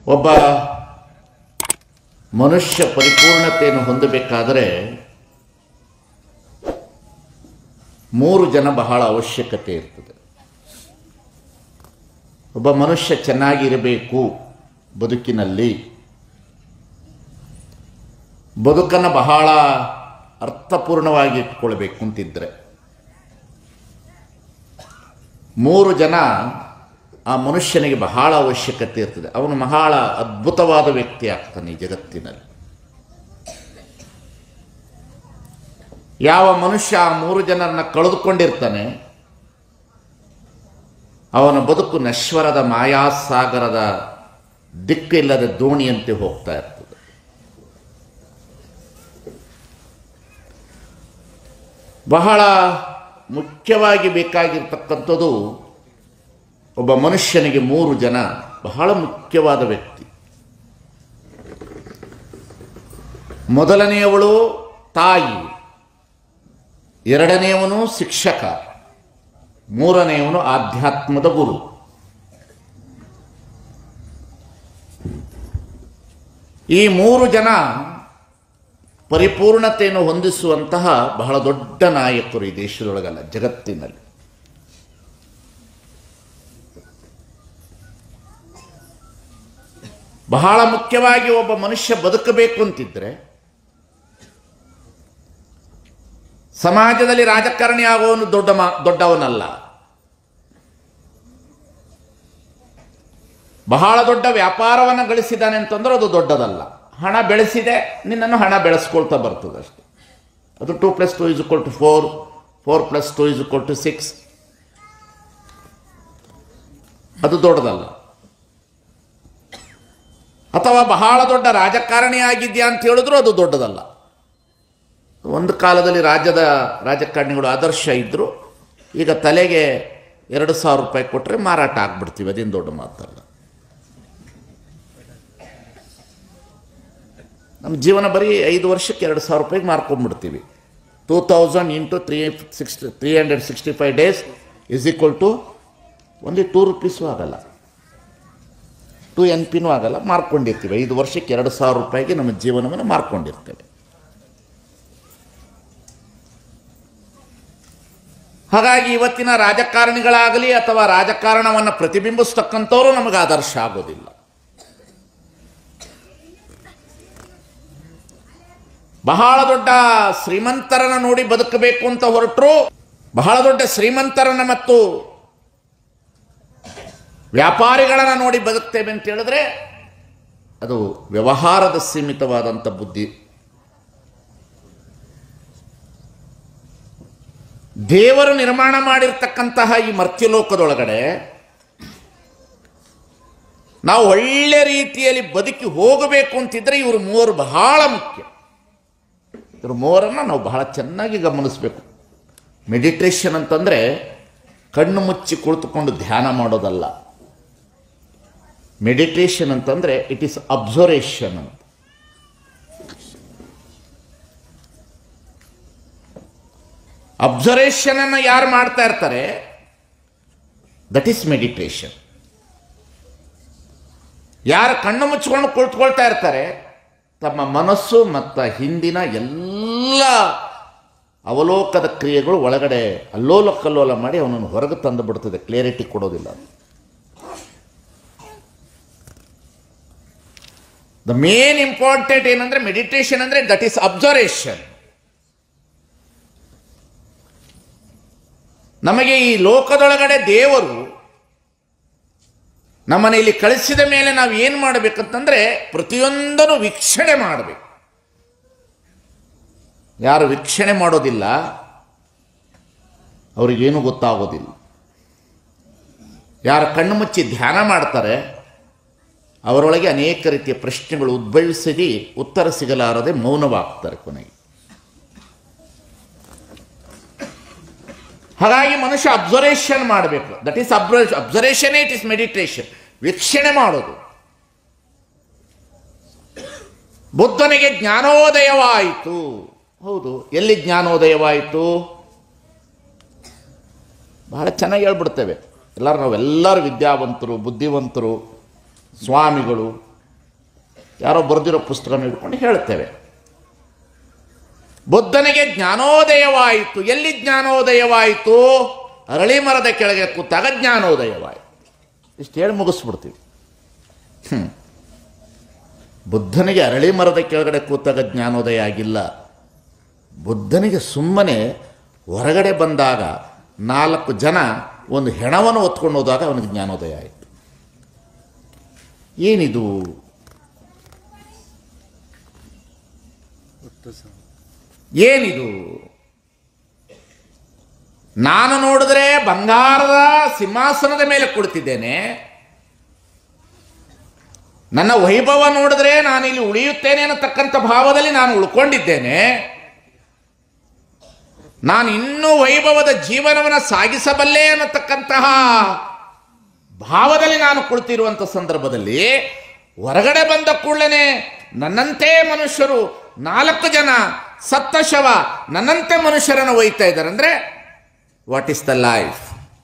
ಒಬ್ಬ ಮನುಷ್ಯ ಪರಿಪೂರ್ಣತೆಯನ್ನು ಹೊಂದಬೇಕಾದರೆ ಮೂರು ಜನ ಬಹಳ ಅವಶ್ಯಕತೆ ಇರ್ತದೆ ಒಬ್ಬ ಮನುಷ್ಯ ಚೆನ್ನಾಗಿರಬೇಕು ಬದುಕಿನಲ್ಲಿ ಬದುಕನ್ನು ಬಹಳ ಅರ್ಥಪೂರ್ಣವಾಗಿ ಇಟ್ಕೊಳ್ಬೇಕು ಅಂತಿದ್ರೆ ಮೂರು ಜನ ಆ ಮನುಷ್ಯನಿಗೆ ಬಹಳ ಅವಶ್ಯಕತೆ ಇರ್ತದೆ ಅವನು ಬಹಳ ಅದ್ಭುತವಾದ ವ್ಯಕ್ತಿ ಆಗ್ತಾನೆ ಈ ಜಗತ್ತಿನಲ್ಲಿ ಯಾವ ಮನುಷ್ಯ ಆ ಮೂರು ಜನರನ್ನ ಕಳೆದುಕೊಂಡಿರ್ತಾನೆ ಅವನ ಬದುಕು ನಶ್ವರದ ಮಾಯಾಸಾಗರದ ದಿಕ್ಕಿಲ್ಲದ ದೋಣಿಯಂತೆ ಹೋಗ್ತಾ ಇರ್ತದೆ ಬಹಳ ಮುಖ್ಯವಾಗಿ ಬೇಕಾಗಿರ್ತಕ್ಕಂಥದ್ದು ಒಬ್ಬ ಮನುಷ್ಯನಿಗೆ ಮೂರು ಜನ ಬಹಳ ಮುಖ್ಯವಾದ ವ್ಯಕ್ತಿ ಮೊದಲನೆಯವಳು ತಾಯಿ ಎರಡನೆಯವನು ಶಿಕ್ಷಕ ಮೂರನೆಯವನು ಆಧ್ಯಾತ್ಮದ ಗುರು ಈ ಮೂರು ಜನ ಪರಿಪೂರ್ಣತೆಯನ್ನು ಹೊಂದಿಸುವಂತಹ ಬಹಳ ದೊಡ್ಡ ನಾಯಕರು ಈ ದೇಶದೊಳಗಲ್ಲ ಜಗತ್ತಿನಲ್ಲಿ ಬಹಳ ಮುಖ್ಯವಾಗಿ ಒಬ್ಬ ಮನುಷ್ಯ ಬದುಕಬೇಕು ಅಂತಿದ್ರೆ ಸಮಾಜದಲ್ಲಿ ರಾಜಕಾರಣಿ ಆಗುವವನು ದೊಡ್ಡ ಮಾ ದೊಡ್ಡವನಲ್ಲ ಬಹಳ ದೊಡ್ಡ ವ್ಯಾಪಾರವನ್ನು ಗಳಿಸಿದ್ದಾನೆ ಅಂತಂದ್ರೆ ಅದು ದೊಡ್ಡದಲ್ಲ ಹಣ ಬೆಳೆಸಿದೆ ನಿನ್ನನ್ನು ಹಣ ಬೆಳೆಸ್ಕೊಳ್ತಾ ಬರ್ತದೆ ಅಷ್ಟೆ ಅದು two plus two is equal to four four plus two is equal to six ಅದು ದೊಡ್ಡದಲ್ಲ ಅಥವಾ ಬಹಳ ದೊಡ್ಡ ರಾಜಕಾರಣಿ ಆಗಿದ್ಯಾ ಅಂತ ಹೇಳಿದ್ರು ಅದು ದೊಡ್ಡದಲ್ಲ ಒಂದು ಕಾಲದಲ್ಲಿ ರಾಜ್ಯದ ರಾಜಕಾರಣಿಗಳು ಆದರ್ಶ ಇದ್ದರು ಈಗ ತಲೆಗೆ ಎರಡು ಸಾವಿರ ರೂಪಾಯಿ ಕೊಟ್ಟರೆ ಮಾರಾಟ ಆಗ್ಬಿಡ್ತೀವಿ ಅದೇನು ದೊಡ್ಡ ಮಾತಲ್ಲ ನಮ್ಮ ಜೀವನ ಬರೀ ಐದು ವರ್ಷಕ್ಕೆ ಎರಡು ಸಾವಿರ ರೂಪಾಯಿಗೆ ಮಾರ್ಕೊಂಡ್ಬಿಡ್ತೀವಿ two thousand into three sixty three hundred sixty five days is equal to only two rupees ಆಗಲ್ಲ ಟು ಎನ್ ಪಿನೂ ಆಗಲ್ಲ ಮಾರ್ಕೊಂಡಿರ್ತೀವಿ ಐದು ವರ್ಷಕ್ಕೆ ಎರಡು ಸಾವಿರ ರೂಪಾಯಿಗೆ ನಮ್ಮ ಜೀವನವನ್ನು ಮಾರ್ಕೊಂಡಿರ್ತೇವೆ ಹಾಗಾಗಿ ಇವತ್ತಿನ ರಾಜಕಾರಣಿಗಳಾಗಲಿ ಅಥವಾ ರಾಜಕಾರಣವನ್ನು ಪ್ರತಿಬಿಂಬಿಸ್ತಕ್ಕಂಥವರು ನಮಗೆ ಆದರ್ಶ ಆಗೋದಿಲ್ಲ ಬಹಳ ದೊಡ್ಡ ಶ್ರೀಮಂತರನ್ನ ನೋಡಿ ಬದುಕಬೇಕು ಅಂತ ಹೊರಟರು ಬಹಳ ದೊಡ್ಡ ಶ್ರೀಮಂತರನ್ನ ಮತ್ತು ವ್ಯಾಪಾರಿಗಳನ್ನ ನೋಡಿ ಬದುಕ್ತೇವೆ ಅಂತ ಹೇಳಿದ್ರೆ ಅದು ವ್ಯವಹಾರದ ಸೀಮಿತವಾದಂಥ ಬುದ್ಧಿ ದೇವರು ನಿರ್ಮಾಣ ಮಾಡಿರ್ತಕ್ಕಂತಹ ಈ ಮರ್ತ್ಯಲೋಕದೊಳಗಡೆ ನಾವು ಒಳ್ಳೆ ರೀತಿಯಲ್ಲಿ ಬದುಕಿ ಹೋಗಬೇಕು ಅಂತಿದ್ರೆ ಇವರು ಮೂವರು ಬಹಳ ಮುಖ್ಯ ಇವರು ಮೂವರನ್ನು ನಾವು ಬಹಳ ಚೆನ್ನಾಗಿ ಗಮನಿಸಬೇಕು ಮೆಡಿಟೇಷನ್ ಅಂತಂದರೆ ಕಣ್ಣು ಮುಚ್ಚಿ ಕುಳಿತುಕೊಂಡು ಧ್ಯಾನ ಮಾಡೋದಲ್ಲ ಮೆಡಿಟೇಷನ್ ಅಂತಂದರೆ ಇಟ್ ಈಸ್ ಅಬ್ಸರ್ವೇಷನ್ ಅಂತ ಅಬ್ಸರ್ವೇಷನ್ ಅನ್ನು ಯಾರು ಮಾಡ್ತಾ ಇರ್ತಾರೆ ದಟ್ ಈಸ್ ಮೆಡಿಟೇಷನ್ ಯಾರು ಕಣ್ಣು ಮುಚ್ಚಿಕೊಂಡು ಕುಳಿತುಕೊಳ್ತಾ ಇರ್ತಾರೆ ತಮ್ಮ ಮನಸ್ಸು ಮತ್ತು ಹಿಂದಿನ ಎಲ್ಲ ಅವಲೋಕದ ಕ್ರಿಯೆಗಳು ಒಳಗಡೆ ಅಲ್ಲೋಲ ಕಲ್ಲೋಲ ಮಾಡಿ ಅವನನ್ನು ಹೊರಗೆ ತಂದು ಬಿಡ್ತದೆ ಕ್ಲಿಯರಿಟಿ ಕೊಡೋದಿಲ್ಲ ದ ಮೇನ್ ಇಂಪಾರ್ಟೆಂಟ್ ಏನಂದ್ರೆ ಮೆಡಿಟೇಷನ್ ಅಂದ್ರೆ ದಟ್ ಈಸ್ ಅಬ್ಸರ್ವೇಷನ್ ನಮಗೆ ಈ ಲೋಕದೊಳಗಡೆ ದೇವರು ನಮ್ಮನ್ನು ಇಲ್ಲಿ ಕಳಿಸಿದ ಮೇಲೆ ನಾವು ಏನು ಮಾಡಬೇಕಂತಂದ್ರೆ ಪ್ರತಿಯೊಂದನ್ನು ವೀಕ್ಷಣೆ ಮಾಡಬೇಕು ಯಾರು ವೀಕ್ಷಣೆ ಮಾಡೋದಿಲ್ಲ ಅವ್ರಿಗೇನು ಗೊತ್ತಾಗೋದಿಲ್ಲ ಯಾರು ಕಣ್ಣು ಮುಚ್ಚಿ ಧ್ಯಾನ ಮಾಡ್ತಾರೆ ಅವರೊಳಗೆ ಅನೇಕ ರೀತಿಯ ಪ್ರಶ್ನೆಗಳು ಉದ್ಭವಿಸಿ ಉತ್ತರ ಸಿಗಲಾರದೆ ಮೌನವಾಗ್ತಾರೆ ಕೊನೆಗೆ ಹಾಗಾಗಿ ಮನುಷ್ಯ ಅಬ್ಸರ್ವೇಷನ್ ಮಾಡಬೇಕು that is obser observation it is meditation ವೀಕ್ಷಣೆ ಮಾಡೋದು ಬುದ್ಧನಿಗೆ ಜ್ಞಾನೋದಯವಾಯಿತು ಹೌದು ಎಲ್ಲಿ ಜ್ಞಾನೋದಯವಾಯಿತು ಬಹಳ ಚೆನ್ನಾಗಿ ಹೇಳ್ಬಿಡ್ತೇವೆ ಎಲ್ಲರೂ ನಾವೆಲ್ಲರೂ ವಿದ್ಯಾವಂತರು ಬುದ್ಧಿವಂತರು ಸ್ವಾಮಿಗಳು ಯಾರೋ ಬರೆದಿರೋ ಪುಸ್ತಕನ ಹಿಡ್ಕೊಂಡು ಹೇಳ್ತೇವೆ ಬುದ್ಧನಿಗೆ ಜ್ಞಾನೋದಯವಾಯಿತು ಎಲ್ಲಿ ಜ್ಞಾನೋದಯವಾಯಿತು ಅರಳಿ ಮರದ ಕೆಳಗೆ ಕೂತಾಗ ಜ್ಞಾನೋದಯವಾಯಿತು ಇಷ್ಟು ಹೇಳಿ ಮುಗಿಸ್ಬಿಡ್ತೀವಿ ಹ್ಮ್. ಬುದ್ಧನಿಗೆ ಅರಳಿ ಮರದ ಕೆಳಗಡೆ ಕೂತಾಗ ಜ್ಞಾನೋದಯ ಆಗಿಲ್ಲ ಬುದ್ಧನಿಗೆ ಸುಮ್ಮನೆ ಹೊರಗಡೆ ಬಂದಾಗ ನಾಲ್ಕು ಜನ ಒಂದು ಹೆಣವನ್ನು ಹೊತ್ಕೊಂಡು ಹೋದಾಗ ಅವನಿಗೆ ಜ್ಞಾನೋದಯ ಆಯಿತು ಏನಿದು ಏನಿದು ನಾನು ನೋಡಿದ್ರೆ ಬಂಗಾರದ ಸಿಂಹಾಸನದ ಮೇಲೆ ಕುಳಿತಿದ್ದೇನೆ ನನ್ನ ವೈಭವ ನೋಡಿದ್ರೆ ನಾನು ಇಲ್ಲಿ ಉಳಿಯುತ್ತೇನೆ ಅನ್ನತಕ್ಕಂಥ ಭಾವದಲ್ಲಿ ನಾನು ಉಳ್ಕೊಂಡಿದ್ದೇನೆ ನಾನು ಇನ್ನೂ ವೈಭವದ ಜೀವನವನ್ನು ಸಾಗಿಸಬಲ್ಲೆ ಅನ್ನತಕ್ಕಂತಹ ಭಾವದಲ್ಲಿ ನಾನು ಕುಳಿತಿರುವಂಥ ಸಂದರ್ಭದಲ್ಲಿ ಹೊರಗಡೆ ಬಂದ ಕೂಡಲೇ ನನ್ನಂತೆ ಮನುಷ್ಯರು ನಾಲ್ಕು ಜನ ಸತ್ತ ಶವ ನನ್ನಂತೆ ಮನುಷ್ಯರನ್ನು ಒಯ್ತಾ ಇದ್ದಾರೆ ಅಂದ್ರೆ ವಾಟ್ ಇಸ್ ದ ಲೈಫ್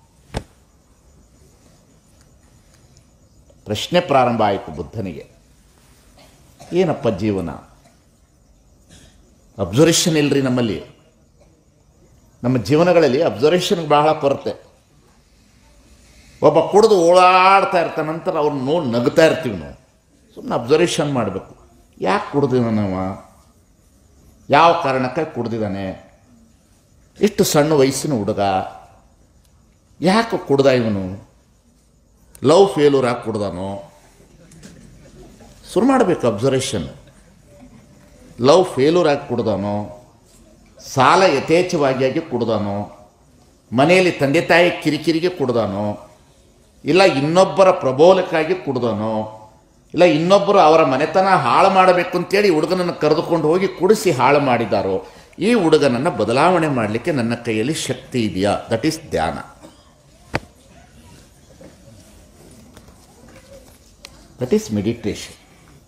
ಪ್ರಶ್ನೆ ಪ್ರಾರಂಭ ಆಯಿತು ಬುದ್ಧನಿಗೆ ಏನಪ್ಪ ಜೀವನ ಅಬ್ಸರ್ವೇಷನ್ ಇಲ್ರಿ ನಮ್ಮಲ್ಲಿ ನಮ್ಮ ಜೀವನಗಳಲ್ಲಿ ಅಬ್ಸರ್ವೇಷನ್ಗೆ ಬಹಳ ಕೊರತೆ ಒಬ್ಬ ಕುಡಿದು ಓಡಾಡ್ತಾ ಇರ್ತಾನೆ ನಂತರ ಅವ್ರನ್ನ ನೋಡಿ ನಗ್ತಾ ಇರ್ತೀವಿ ನಾವು ಸುಮ್ಮನೆ ಅಬ್ಸರ್ವೇಷನ್ ಮಾಡಬೇಕು ಯಾಕೆ ಕುಡ್ದಿದ್ದಾನವ ಯಾವ ಕಾರಣಕ್ಕೆ ಕುಡ್ದಿದ್ದಾನೆ ಇಷ್ಟು ಸಣ್ಣ ವಯಸ್ಸಿನ ಹುಡುಗ ಯಾಕೆ ಕುಡ್ದ ಇವನು ಲವ್ ಫೇಲ್ಯೂರ್ ಆಗಿ ಕುಡ್ದಾನೋ ಶುರು ಮಾಡಬೇಕು ಅಬ್ಸರ್ವೇಷನ್ ಲವ್ ಫೇಲ್ಯೂರ್ ಆಗಿ ಕುಡ್ದಾನೋ ಸಾಲ ಯಥೇಚ್ಛವಾಗಿ ಆಗಿ ಕುಡ್ದಾನೋ ಮನೆಯಲ್ಲಿ ತಂದೆ ತಾಯಿ ಕಿರಿಕಿರಿಗೆ ಕುಡ್ದಾನೋ ಇಲ್ಲ ಇನ್ನೊಬ್ಬರ ಪ್ರಬೋಲಕ್ಕಾಗಿ ಕುಡ್ದಾನೋ ಇಲ್ಲ ಇನ್ನೊಬ್ಬರು ಅವರ ಮನೆತನ ಹಾಳು ಮಾಡಬೇಕು ಅಂತೇಳಿ ಹುಡುಗನನ್ನು ಕರೆದುಕೊಂಡು ಹೋಗಿ ಕುಡಿಸಿ ಹಾಳು ಮಾಡಿದಾರೋ ಈ ಹುಡುಗನನ್ನು ಬದಲಾವಣೆ ಮಾಡಲಿಕ್ಕೆ ನನ್ನ ಕೈಯಲ್ಲಿ ಶಕ್ತಿ ಇದೆಯಾ ದಟ್ ಈಸ್ ಧ್ಯಾನ ದಟ್ ಈಸ್ ಮೆಡಿಟೇಷನ್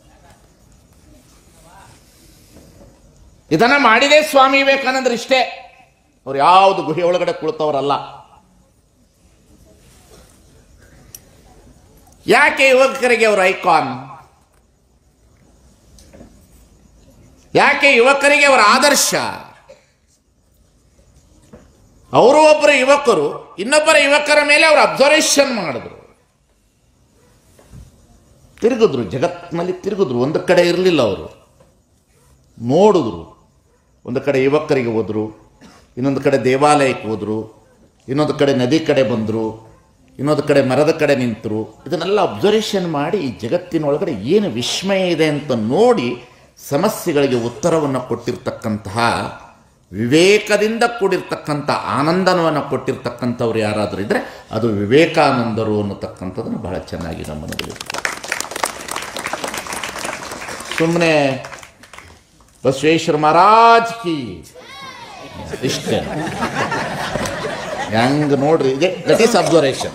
ಇದನ್ನ ಮಾಡಿದೆ ಸ್ವಾಮಿ ವಿವೇಕಾನಂದರು ಇಷ್ಟೇ ಅವ್ರು ಯಾವುದು ಗುಹೆ ಒಳಗಡೆ ಕುಳಿತವರಲ್ಲ ಯಾಕೆ ಯುವಕರಿಗೆ ಅವರು ಐಕಾನ್ ಯಾಕೆ ಯುವಕರಿಗೆ ಅವರ ಆದರ್ಶ ಅವರು ಒಬ್ಬರು ಯುವಕರು ಇನ್ನೊಬ್ಬರ ಯುವಕರ ಮೇಲೆ ಅವರು ಅಬ್ಸರ್ವೇಷನ್ ಮಾಡಿದ್ರು ತಿರುಗಿದ್ರು ಜಗತ್ತಿನಲ್ಲಿ ತಿರುಗಿದ್ರು ಒಂದು ಕಡೆ ಇರಲಿಲ್ಲ ಅವರು ನೋಡಿದ್ರು ಒಂದು ಕಡೆ ಯುವಕರಿಗೆ ಹೋದರು ಇನ್ನೊಂದು ಕಡೆ ದೇವಾಲಯಕ್ಕೆ ಹೋದರು ಇನ್ನೊಂದು ಕಡೆ ನದಿ ಕಡೆ ಬಂದರು ಇನ್ನೊಂದು ಕಡೆ ಮರದ ಕಡೆ ನಿಂತರು ಇದನ್ನೆಲ್ಲ ಅಬ್ಸರ್ವೇಷನ್ ಮಾಡಿ ಈ ಜಗತ್ತಿನೊಳಗಡೆ ಏನು ವಿಸ್ಮಯ ಇದೆ ಅಂತ ನೋಡಿ ಸಮಸ್ಯೆಗಳಿಗೆ ಉತ್ತರವನ್ನು ಕೊಟ್ಟಿರ್ತಕ್ಕಂತಹ ವಿವೇಕದಿಂದ ಕೂಡಿರ್ತಕ್ಕಂಥ ಆನಂದನವನ್ನು ಕೊಟ್ಟಿರ್ತಕ್ಕಂಥವ್ರು ಯಾರಾದರೂ ಇದ್ದರೆ ಅದು ವಿವೇಕಾನಂದರು ಅನ್ನತಕ್ಕಂಥದ್ದನ್ನು ಬಹಳ ಚೆನ್ನಾಗಿ ಗಮನದಲ್ಲಿ ಸುಮ್ಮನೆ ಬಸವೇಶ್ವರ ಮಹಾರಾಜ್ ಕಿ ಇಷ್ಟೇ ಹೆಂಗ್ ನೋಡ್ರಿ ಇದೆ ದಟ್ ಈಸ್ ಅಬ್ಸರ್ವೇಷನ್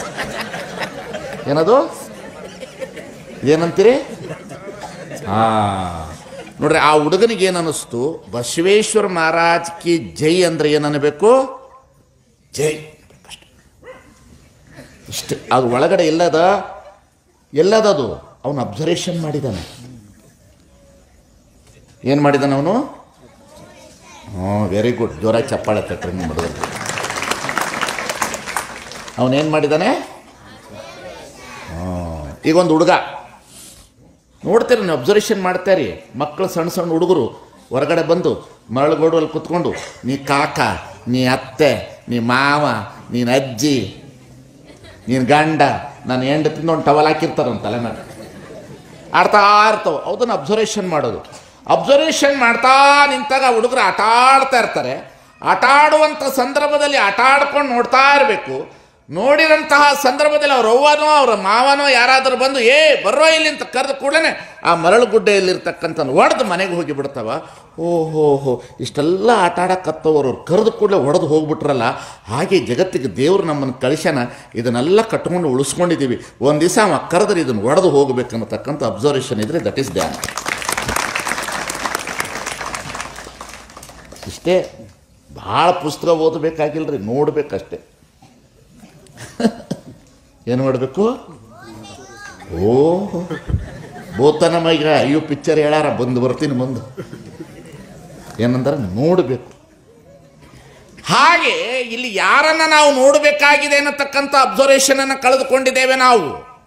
ಏನದು ಏನಂತೀರಿ ಹಾ ನೋಡ್ರಿ ಆ ಹುಡುಗನಿಗೆ ಏನು ಅನ್ನಿಸ್ತು ಬಸವೇಶ್ವರ ಮಹಾರಾಜ್ ಕಿ ಜೈ ಅಂದ್ರೆ ಏನನ್ನಬೇಕು ಜೈ ಅಷ್ಟೇ ಇಷ್ಟು ಅದು ಒಳಗಡೆ ಎಲ್ಲದ ಎಲ್ಲದದು ಅವನು ಅಬ್ಸರ್ವೇಷನ್ ಮಾಡಿದಾನೆ ಏನು ಮಾಡಿದಾನೆ ಅವನು ಹ್ಞೂ ವೆರಿ ಗುಡ್ ಜೋರಾಗಿ ಚಪ್ಪಾಳೆ ತಟ್ರಿ ನಿಮ್ಮ ಹುಡುಗರು ಅವನೇನು ಮಾಡಿದ್ದಾನೆ ಈಗ ಒಂದು ಹುಡುಗ ನೋಡ್ತೀರಿ ನೀವು ಅಬ್ಸರ್ವೇಷನ್ ಮಾಡ್ತಾರಿ ಮಕ್ಕಳು ಸಣ್ಣ ಸಣ್ಣ ಹುಡುಗರು ಹೊರಗಡೆ ಬಂದು ಮರಳುಗೋಡಲ್ಲಿ ಕುತ್ಕೊಂಡು ನೀ ಕಾಕ ನೀ ಅತ್ತೆ ನೀ ಮಾವ ನೀನು ಅಜ್ಜಿ ನೀನು ಗಂಡ ನಾನು ಹೆಂಡತಿಂದ ಒಂದು ಟವಲ್ ಹಾಕಿರ್ತಾರಂತ ತಲೆ ಮೇಲೆ ಆಡ್ತಾ ಇರ್ತಾವೆ ಅದನ್ನು ಅಬ್ಸರ್ವೇಷನ್ ಮಾಡೋದು ಅಬ್ಸರ್ವೇಷನ್ ಮಾಡ್ತಾ ನಿಂತಾಗ ಹುಡುಗರು ಆಟ ಆಡ್ತಾ ಇರ್ತಾರೆ ಆಟ ಆಡುವಂಥ ಸಂದರ್ಭದಲ್ಲಿ ಆಟ ಆಡ್ಕೊಂಡು ನೋಡ್ತಾ ಇರಬೇಕು ನೋಡಿದಂತಹ ಸಂದರ್ಭದಲ್ಲಿ ಅವ್ರ ಅವ್ವನೋ ಅವರ ಮಾವನೋ ಯಾರಾದರೂ ಬಂದು ಏ ಬರ್ರೋ ಇಲ್ಲಿ ಅಂತ ಕರೆದ ಕೂಡಲೇ ಆ ಮರಳು ಗುಡ್ಡೆಯಲ್ಲಿರ್ತಕ್ಕಂಥ ಒಡೆದು ಮನೆಗೆ ಹೋಗಿ ಬಿಡ್ತಾವ ಓಹೋ ಹೋ ಇಷ್ಟೆಲ್ಲ ಆಟ ಆಡಕ್ಕತ್ತವರು ಕರೆದು ಕೂಡಲೇ ಹೊಡೆದು ಹೋಗ್ಬಿಟ್ರಲ್ಲ ಹಾಗೆ ಜಗತ್ತಿಗೆ ದೇವರು ನಮ್ಮನ್ನು ಕಳಿಸ್ಯಾನ ಇದನ್ನೆಲ್ಲ ಕಟ್ಕೊಂಡು ಉಳಿಸ್ಕೊಂಡಿದ್ದೀವಿ ಒಂದು ದಿವಸ ಅವ ಕರೆದ್ರೆ ಇದನ್ನು ಒಡೆದು ಹೋಗ್ಬೇಕನ್ನತಕ್ಕಂಥ ಅಬ್ಸರ್ವೇಷನ್ ಇದ್ರೆ ದಟ್ ಈಸ್ ಧ್ಯಾನ ಇಷ್ಟೇ ಭಾಳ ಪುಸ್ತಕ ಓದಬೇಕಾಗಿಲ್ರಿ ನೋಡ್ಬೇಕಷ್ಟೆ ಏನು ಮಾಡಬೇಕು ಓ ಭೂತನ ಮೈಗ ಅಯ್ಯೋ ಪಿಕ್ಚರ್ ಹೇಳಾರ ಬಂದು ಬರ್ತೀನಿ ಮುಂದೆ ಏನಂದ್ರೆ ನೋಡಬೇಕು ಹಾಗೆ ಇಲ್ಲಿ ಯಾರನ್ನ ನಾವು ನೋಡಬೇಕಾಗಿದೆ ಅನ್ನತಕ್ಕಂಥ ಅಬ್ಸರ್ವೇಷನ್ ಅನ್ನು ಕಳೆದುಕೊಂಡಿದ್ದೇವೆ ನಾವು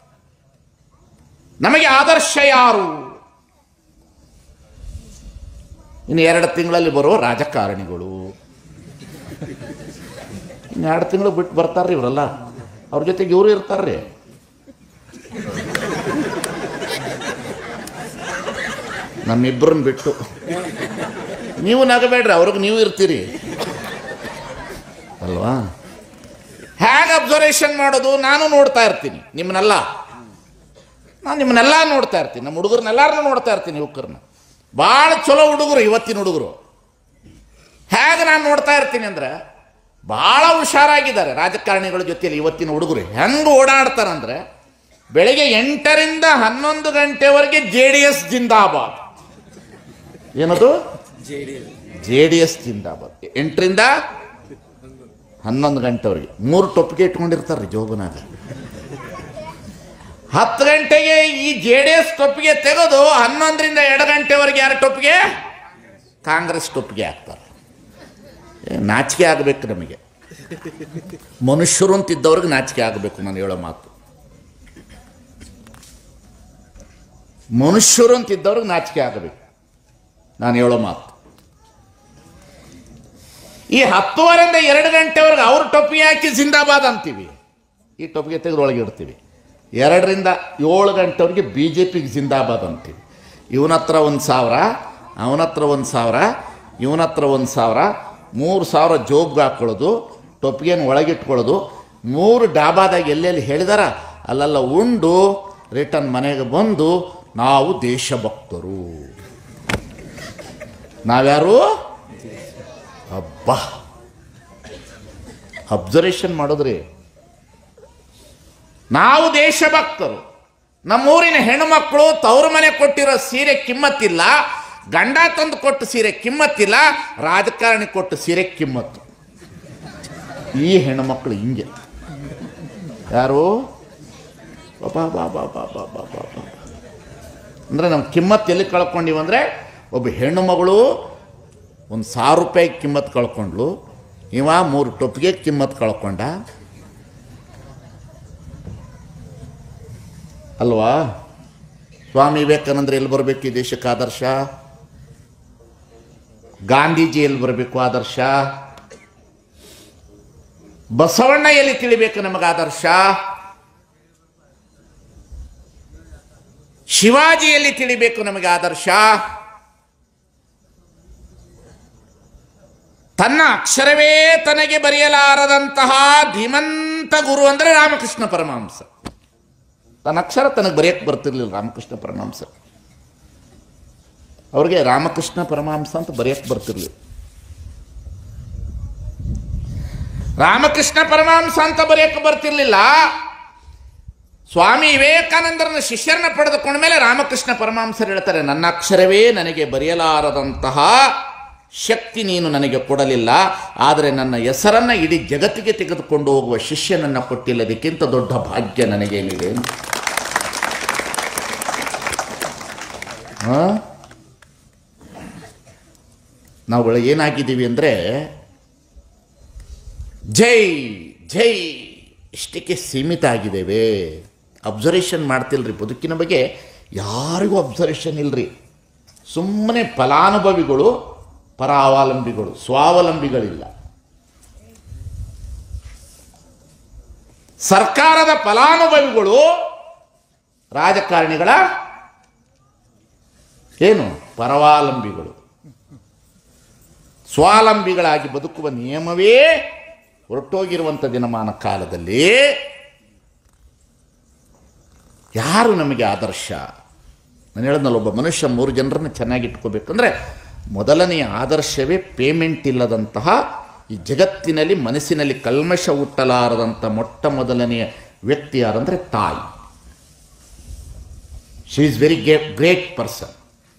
ನಮಗೆ ಆದರ್ಶ ಯಾರು ಇನ್ನು ಎರಡು ತಿಂಗಳಲ್ಲಿ ಬರುವ ರಾಜಕಾರಣಿಗಳು ಇನ್ನು ಎರಡು ತಿಂಗಳು ಬಿಟ್ಟು ಬರ್ತಾರ್ರಿ ಇವರೆಲ್ಲ ಅವ್ರ ಜೊತೆಗೆ ಇವರು ಇರ್ತಾರ್ರಿ ನಮ್ಮಿಬ್ಬರನ್ನ ಬಿಟ್ಟು ನೀವು ನಗಬೇಡ್ರಿ ಅವ್ರಿಗೆ ನೀವು ಇರ್ತೀರಿ ಅಲ್ವಾ ಹೇಗೆ ಅಬ್ಸರ್ವೇಷನ್ ಮಾಡೋದು ನಾನು ನೋಡ್ತಾ ಇರ್ತೀನಿ ನಿಮ್ಮನ್ನೆಲ್ಲ ನಾನು ನಿಮ್ಮನ್ನೆಲ್ಲ ನೋಡ್ತಾ ಇರ್ತೀನಿ ನಮ್ಮ ಹುಡುಗರನ್ನೆಲ್ಲರನ್ನೂ ನೋಡ್ತಾ ಇರ್ತೀನಿ ಯುವಕರನ್ನ ಭಾಳ ಚಲೋ ಹುಡುಗರು ಇವತ್ತಿನ ಹುಡುಗರು ಹೇಗೆ ನಾನು ನೋಡ್ತಾ ಇರ್ತೀನಿ ಅಂದ್ರೆ ಭಾಳ ಹುಷಾರಾಗಿದ್ದಾರೆ ರಾಜಕಾರಣಿಗಳ ಜೊತೆಯಲ್ಲಿ ಇವತ್ತಿನ ಹುಡುಗರು ಹೆಂಗೆ ಓಡಾಡ್ತಾರಂದ್ರೆ ಬೆಳಿಗ್ಗೆ ಎಂಟರಿಂದ ಹನ್ನೊಂದು ಗಂಟೆವರೆಗೆ ಜೆ ಡಿ ಎಸ್ ಜಿಂದಾಬಾದ್ ಏನದು ಜೆ ಡಿ ಎಸ್ ಜಿಂದಾಬಾದ್ ಎಂಟರಿಂದ ಹನ್ನೊಂದು ಗಂಟೆವರೆಗೆ ಮೂರು ಟೊಪ್ಪಿಗೆ ಇಟ್ಕೊಂಡಿರ್ತಾರೆ ಜೋಬನಾಗ ಹತ್ತು ಗಂಟೆಗೆ ಈ ಜೆ ಡಿ ಎಸ್ ಟೊಪ್ಪಿಗೆ ತೆಗೆದು ಹನ್ನೊಂದರಿಂದ ಎರಡು ಗಂಟೆವರೆಗೆ ಯಾರ ಟೊಪ್ಪಿಗೆ ಕಾಂಗ್ರೆಸ್ ಟೊಪ್ಪಿಗೆ ಹಾಕ್ತಾರೆ ಏ, ನಾಚಿಕೆ ಆಗಬೇಕು ನಮಗೆ ಮನುಷ್ಯರು ಅಂತಿದ್ದವ್ರಿಗೆ ನಾಚಿಕೆ ಆಗಬೇಕು ನಾನು ಹೇಳೋ ಮಾತು ಮನುಷ್ಯರು ಅಂತಿದ್ದವ್ರಿಗೆ ನಾಚಿಕೆ ಆಗಬೇಕು ನಾನು ಹೇಳೋ ಮಾತು ಈ ಹತ್ತುವರೆಯಿಂದ ಎರಡು ಗಂಟೆವರೆಗೆ ಅವ್ರ ಟೊಪ್ಪಿಗೆ ಹಾಕಿ ಜಿಂದಾಬಾದ್ ಅಂತೀವಿ ಈ ಟೊಪ್ಪಿಗೆ ತೆಗೆದು ಒಳಗೆ ಇಡ್ತೀವಿ ಎರಡರಿಂದ ಏಳು ಗಂಟೆವರೆಗೆ ಬಿ ಜೆ ಪಿಗೆ ಜಿಂದಾಬಾದ್ ಅಂತೀವಿ ಇವನ ಹತ್ರ ಒಂದು ಸಾವಿರ ಅವನ ಹತ್ರ ಒಂದು ಸಾವಿರ ಇವನ ಹತ್ರ ಒಂದು ಸಾವಿರ ಮೂರು ಸಾವಿರ ಜೋಬ್ಗೆ ಹಾಕ್ಕೊಳ್ಳೋದು ಟೊಪ್ಪಿಗೆನ ಒಳಗಿಟ್ಕೊಳ್ಳೋದು ಮೂರು ಡಾಬಾದಾಗ ಎಲ್ಲೆಲ್ಲಿ ಹೇಳಿದಾರ ಅಲ್ಲೆಲ್ಲ ಉಂಡು ರಿಟರ್ನ್ ಮನೆಗೆ ಬಂದು ನಾವು ದೇಶಭಕ್ತರು ನಾವ್ಯಾರು ಅಬ್ಬಾ ಅಬ್ಸರ್ವೇಷನ್ ಮಾಡಿದ್ರಿ ನಾವು ದೇಶಭಕ್ತರು ನಮ್ಮೂರಿನ ಹೆಣ್ಣುಮಕ್ಕಳು ತವ್ರ ಮನೆ ಕೊಟ್ಟಿರೋ ಸೀರೆ ಕಿಮ್ಮತ್ತಿಲ್ಲ ಗಂಡ ತಂದು ಕೊಟ್ಟು ಸೀರೆ ಕಿಮ್ಮತ್ತಿಲ್ಲ ರಾಜಕಾರಣಿ ಕೊಟ್ಟು ಸೀರೆ ಕಿಮ್ಮತ್ತು ಈ ಹೆಣ್ಣುಮಕ್ಕಳು ಹಿಂಗೆ ಯಾರು ಬಾ ಬಾ ಬಾ ಬಾ ಬಾ ಬಾ ಬಾ ಬಾ ಅಂದರೆ ನಮ್ಮ ಕಿಮ್ಮತ್ತು ಎಲ್ಲಿ ಕಳ್ಕೊಂಡಿವಿ ಅಂದರೆ ಒಬ್ಬ ಹೆಣ್ಣು ಮಗಳು ಒಂದು ಸಾವಿರ ರೂಪಾಯಿ ಕಿಮ್ಮತ್ತು ಕಳ್ಕೊಂಡ್ಲು ಇವ ಮೂರು ಟೊಪ್ಪಿಗೆ ಕಿಮ್ಮತ್ತು ಕಳ್ಕೊಂಡ ಅಲ್ವಾ ಸ್ವಾಮಿ ವಿವೇಕಾನಂದ್ರ ಎಲ್ಲಿ ಬರಬೇಕು ಈ ದೇಶಕ್ಕೆ ಆದರ್ಶ ಗಾಂಧೀಜಿ ಎಲ್ಲಿ ಬರಬೇಕು ಆದರ್ಶ ಬಸವಣ್ಣ ಎಲ್ಲಿ ತಿಳಿಬೇಕು ನಮಗೆ ಆದರ್ಶ ಶಿವಾಜಿಯಲ್ಲಿ ತಿಳಿಬೇಕು ನಮಗೆ ಆದರ್ಶ ತನ್ನ ಅಕ್ಷರವೇ ತನಗೆ ಬರೆಯಲಾರದಂತಹ ಧೀಮಂತ ಗುರು ಅಂದರೆ ರಾಮಕೃಷ್ಣ ಪರಮಹಂಸ ತನ್ನ ಅಕ್ಷರ ತನಗೆ ಬರೆಯಕ್ಕೆ ಬರ್ತಿರ್ಲಿಲ್ಲ ರಾಮಕೃಷ್ಣ ಪರಮಹಂಸ ಅವ್ರಿಗೆ ರಾಮಕೃಷ್ಣ ಪರಮಹಂಸ ಅಂತ ಬರೆಯಕ್ಕೆ ಬರ್ತಿರ್ಲಿಲ್ಲ ರಾಮಕೃಷ್ಣ ಪರಮಹಂಸ ಅಂತ ಬರೆಯಕ್ಕೆ ಬರ್ತಿರ್ಲಿಲ್ಲ ಸ್ವಾಮಿ ವಿವೇಕಾನಂದರನ್ನ ಶಿಷ್ಯರನ್ನ ಪಡೆದುಕೊಂಡ ಮೇಲೆ ರಾಮಕೃಷ್ಣ ಪರಮಹಂಸರು ಹೇಳ್ತಾರೆ ನನ್ನ ಅಕ್ಷರವೇ ನನಗೆ ಬರೆಯಲಾರದಂತಹ ಶಕ್ತಿ ನೀನು ನನಗೆ ಕೊಡಲಿಲ್ಲ ಆದರೆ ನನ್ನ ಹೆಸರನ್ನ ಇಡೀ ಜಗತ್ತಿಗೆ ತೆಗೆದುಕೊಂಡು ಹೋಗುವ ಶಿಷ್ಯನನ್ನ ಕೊಟ್ಟಿಲ್ಲ ಇದಕ್ಕಿಂತ ದೊಡ್ಡ ಭಾಗ್ಯ ನನಗೇನಿದೆ ಆ? ನಾವುಗಳು ಏನಾಗಿದ್ದೀವಿ ಅಂದರೆ ಜೈ ಜೈ ಇಷ್ಟಕ್ಕೆ ಸೀಮಿತ ಆಗಿದ್ದೇವೆ ಅಬ್ಸರ್ವೇಷನ್ ಮಾಡ್ತಿಲ್ರಿ ಬದುಕಿನ ಬಗ್ಗೆ ಯಾರಿಗೂ ಅಬ್ಸರ್ವೇಷನ್ ಇಲ್ರಿ ಸುಮ್ಮನೆ ಫಲಾನುಭವಿಗಳು ಪರಾವಲಂಬಿಗಳು ಸ್ವಾವಲಂಬಿಗಳಿಲ್ಲ ಸರ್ಕಾರದ ಫಲಾನುಭವಿಗಳು ರಾಜಕಾರಣಿಗಳ ಏನು ಪರವಾಲಂಬಿಗಳು ಸ್ವಾವಲಂಬಿಗಳಾಗಿ ಬದುಕುವ ನಿಯಮವೇ ಹೊರಟೋಗಿರುವಂಥ ದಿನಮಾನ ಕಾಲದಲ್ಲಿ ಯಾರು ನಮಗೆ ಆದರ್ಶ ನಾನು ಹೇಳಿದ್ನಲ್ಲ ಒಬ್ಬ ಮನುಷ್ಯ ಮೂರು ಜನರನ್ನು ಚೆನ್ನಾಗಿ ಇಟ್ಕೋಬೇಕಂದ್ರೆ ಮೊದಲನೆಯ ಆದರ್ಶವೇ ಪೇಮೆಂಟ್ ಇಲ್ಲದಂತಹ ಈ ಜಗತ್ತಿನಲ್ಲಿ ಮನಸ್ಸಿನಲ್ಲಿ ಕಲ್ಮಶ ಹುಟ್ಟಲಾರದಂಥ ಮೊಟ್ಟ ಮೊದಲನೆಯ ವ್ಯಕ್ತಿ ಯಾರಂದರೆ ತಾಯಿ she is very great person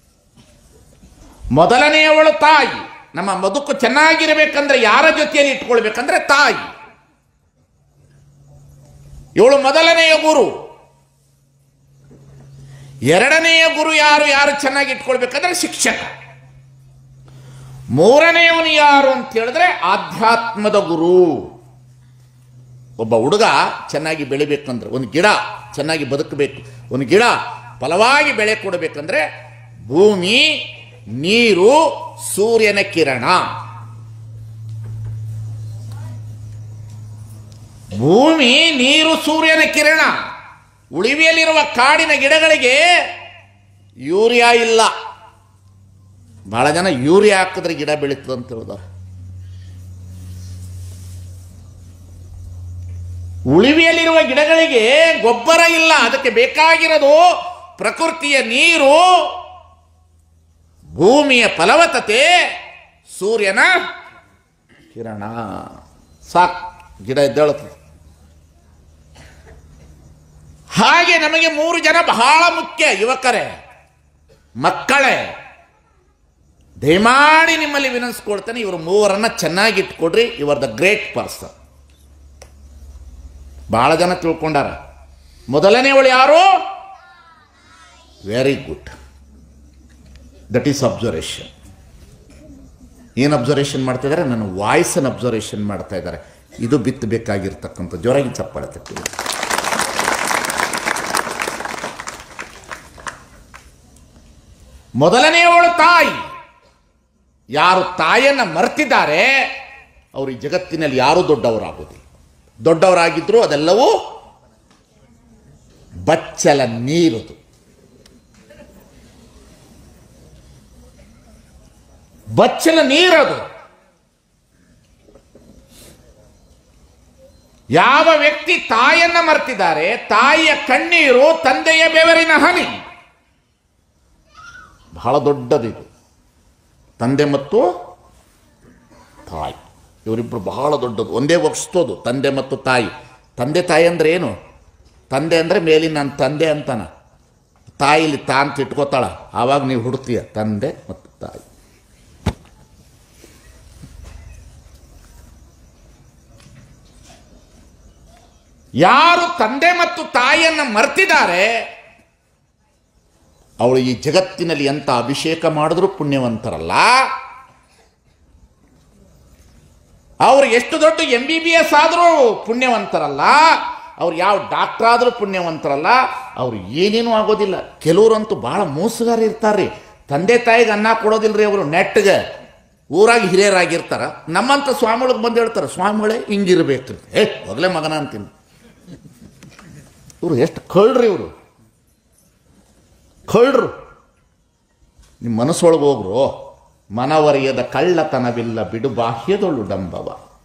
ಮೊದಲನೆಯವಳು ತಾಯಿ ನಮ್ಮ ಬದುಕು ಚೆನ್ನಾಗಿರಬೇಕಂದ್ರೆ ಯಾರ ಜೊತೆಯಲ್ಲಿ ಇಟ್ಕೊಳ್ಬೇಕಂದ್ರೆ ತಾಯಿ ಇವಳು ಮೊದಲನೆಯ ಗುರು ಎರಡನೆಯ ಗುರು ಯಾರು ಯಾರು ಚೆನ್ನಾಗಿ ಇಟ್ಕೊಳ್ಬೇಕಂದ್ರೆ ಶಿಕ್ಷಕ ಮೂರನೆಯವನು ಯಾರು ಅಂತ ಹೇಳಿದ್ರೆ ಆಧ್ಯಾತ್ಮದ ಗುರು ಒಬ್ಬ ಹುಡುಗ ಚೆನ್ನಾಗಿ ಬೆಳಿಬೇಕಂದ್ರೆ ಒಂದು ಗಿಡ ಚೆನ್ನಾಗಿ ಬದುಕಬೇಕು ಒಂದು ಗಿಡ ಫಲವಾಗಿ ಬೆಳೆ ಕೊಡಬೇಕಂದ್ರೆ ಭೂಮಿ ನೀರು ಸೂರ್ಯನ ಕಿರಣ ಭೂಮಿ ನೀರು ಸೂರ್ಯನ ಕಿರಣ ಉಳಿವಿಯಲ್ಲಿರುವ ಕಾಡಿನ ಗಿಡಗಳಿಗೆ ಯೂರಿಯಾ ಇಲ್ಲ ಬಹಳ ಜನ ಯೂರಿಯಾ ಹಾಕಿದ್ರೆ ಗಿಡ ಬೆಳೀತದೆ ಅಂತ ಹೇಳಿದ ಉಳಿವಿಯಲ್ಲಿರುವ ಗಿಡಗಳಿಗೆ ಗೊಬ್ಬರ ಇಲ್ಲ ಅದಕ್ಕೆ ಬೇಕಾಗಿರೋದು ಪ್ರಕೃತಿಯ ನೀರು ಭೂಮಿಯ ಫಲವತ್ತತೆ ಸೂರ್ಯನ ಕಿರಣ ಸಾಕು ಗಿಡ ಎದ್ದೇಳುತ್ತದೆ ಹಾಗೆ ನಮಗೆ ಮೂರು ಜನ ಬಹಳ ಮುಖ್ಯ ಯುವಕರೇ ಮಕ್ಕಳೇ ದಯಮಾಡಿ ನಿಮ್ಮಲ್ಲಿ ವಿನಂತಿಸ್ಕೊಳ್ತೇನೆ ಇವರು ಮೂವರನ್ನ ಚೆನ್ನಾಗಿ ಇಟ್ಕೊಡ್ರಿ ಇವರ್ ದ ಗ್ರೇಟ್ ಪರ್ಸನ್ ಬಹಳ ಜನ ತಿಳ್ಕೊಂಡಾರ ಮೊದಲನೇವಳು ಯಾರು very good that is observation ಏನು ಅಬ್ಸರ್ವೇಷನ್ ಮಾಡ್ತಾ ಇದ್ದಾರೆ ನನ್ನ ವಾಯ್ಸನ್ನು ಅಬ್ಸರ್ವೇಷನ್ ಮಾಡ್ತಾ ಇದ್ದಾರೆ ಇದು ಬಿತ್ತಬೇಕಾಗಿರ್ತಕ್ಕಂಥ ಜೋರಾಗಿ ಚಪ್ಪಾಳೆ ತಟ್ಟಿದೆ ಮೊದಲನೆಯವಳು ತಾಯಿ ಯಾರು ತಾಯಿಯನ್ನು ಮರ್ತಿದ್ದಾರೆ ಅವರು ಈ ಜಗತ್ತಿನಲ್ಲಿ ಯಾರೂ ದೊಡ್ಡವರಾಗುವುದಿಲ್ಲ ದೊಡ್ಡವರಾಗಿದ್ದರೂ ಅದೆಲ್ಲವೂ ಬಚ್ಚಲ ನೀರುದು ಬಚ್ಚಲ ನೀರದು ಯಾವ ವ್ಯಕ್ತಿ ತಾಯಿಯನ್ನ ಮರ್ತಿದ್ದಾರೆ ತಾಯಿಯ ಕಣ್ಣೀರು ತಂದೆಯ ಬೆವರಿನ ಹನಿ ಬಹಳ ದೊಡ್ಡದಿದು ತಂದೆ ಮತ್ತು ತಾಯಿ ಇವರಿಬ್ಬರು ಬಹಳ ದೊಡ್ಡದು ಒಂದೇ ಒಪ್ಸ್ತೋದು ತಂದೆ ಮತ್ತು ತಾಯಿ ತಂದೆ ತಾಯಿ ಅಂದ್ರೆ ಏನು ತಂದೆ ಅಂದರೆ ಮೇಲಿನ ನನ್ನ ತಂದೆ ಅಂತಾನ ತಾಯಿಲಿ ತಾ ಅಂತ ಇಟ್ಕೋತಾಳ ಆವಾಗ ನೀವು ಹುಡ್ತೀಯ ತಂದೆ ಮತ್ತು ತಾಯಿ ಯಾರು ತಂದೆ ಮತ್ತು ತಾಯಿಯನ್ನು ಮರ್ತಿದ್ದಾರೆ ಅವಳು ಈ ಜಗತ್ತಿನಲ್ಲಿ ಎಂತ ಅಭಿಷೇಕ ಮಾಡಿದ್ರೂ ಪುಣ್ಯವಂತರಲ್ಲ ಅವ್ರು ಎಷ್ಟು ದೊಡ್ಡ ಎಂ ಬಿ ಬಿ ಎಸ್ ಆದರೂ ಪುಣ್ಯವಂತರಲ್ಲ ಅವ್ರು ಯಾವ ಡಾಕ್ಟರ್ ಆದರೂ ಪುಣ್ಯವಂತರಲ್ಲ ಅವ್ರು ಏನೇನೂ ಆಗೋದಿಲ್ಲ ಕೆಲವರಂತೂ ಭಾಳ ಮೋಸಗಾರ ಇರ್ತಾರೆ ತಂದೆ ತಾಯಿಗೆ ಅನ್ನ ಕೊಡೋದಿಲ್ರಿ ಅವರು ನೆಟ್ಗೆ ಊರಾಗಿ ಹಿರಿಯರಾಗಿರ್ತಾರ ನಮ್ಮಂಥ ಸ್ವಾಮಿಗಳಿಗೆ ಬಂದು ಹೇಳ್ತಾರೆ ಸ್ವಾಮಿಗಳೇ ಹಿಂಗಿರ್ಬೇಕು ಏ ಹೋಗ್ಲೇ ಮಗನ ಅಂತೀನಿ ಇವರು ಎಷ್ಟು ಕಳ್ರಿ ಇವರು ಕಳ್ರು ನಿಮ್ಮ ಮನಸ್ಸೊಳಗೆ ಹೋಗ್ರು ಮನವರಿಯದ ಕಳ್ಳತನವಿಲ್ಲ ಬಿಡು ಬಾಹ್ಯದೊಳು ಡಂಬವ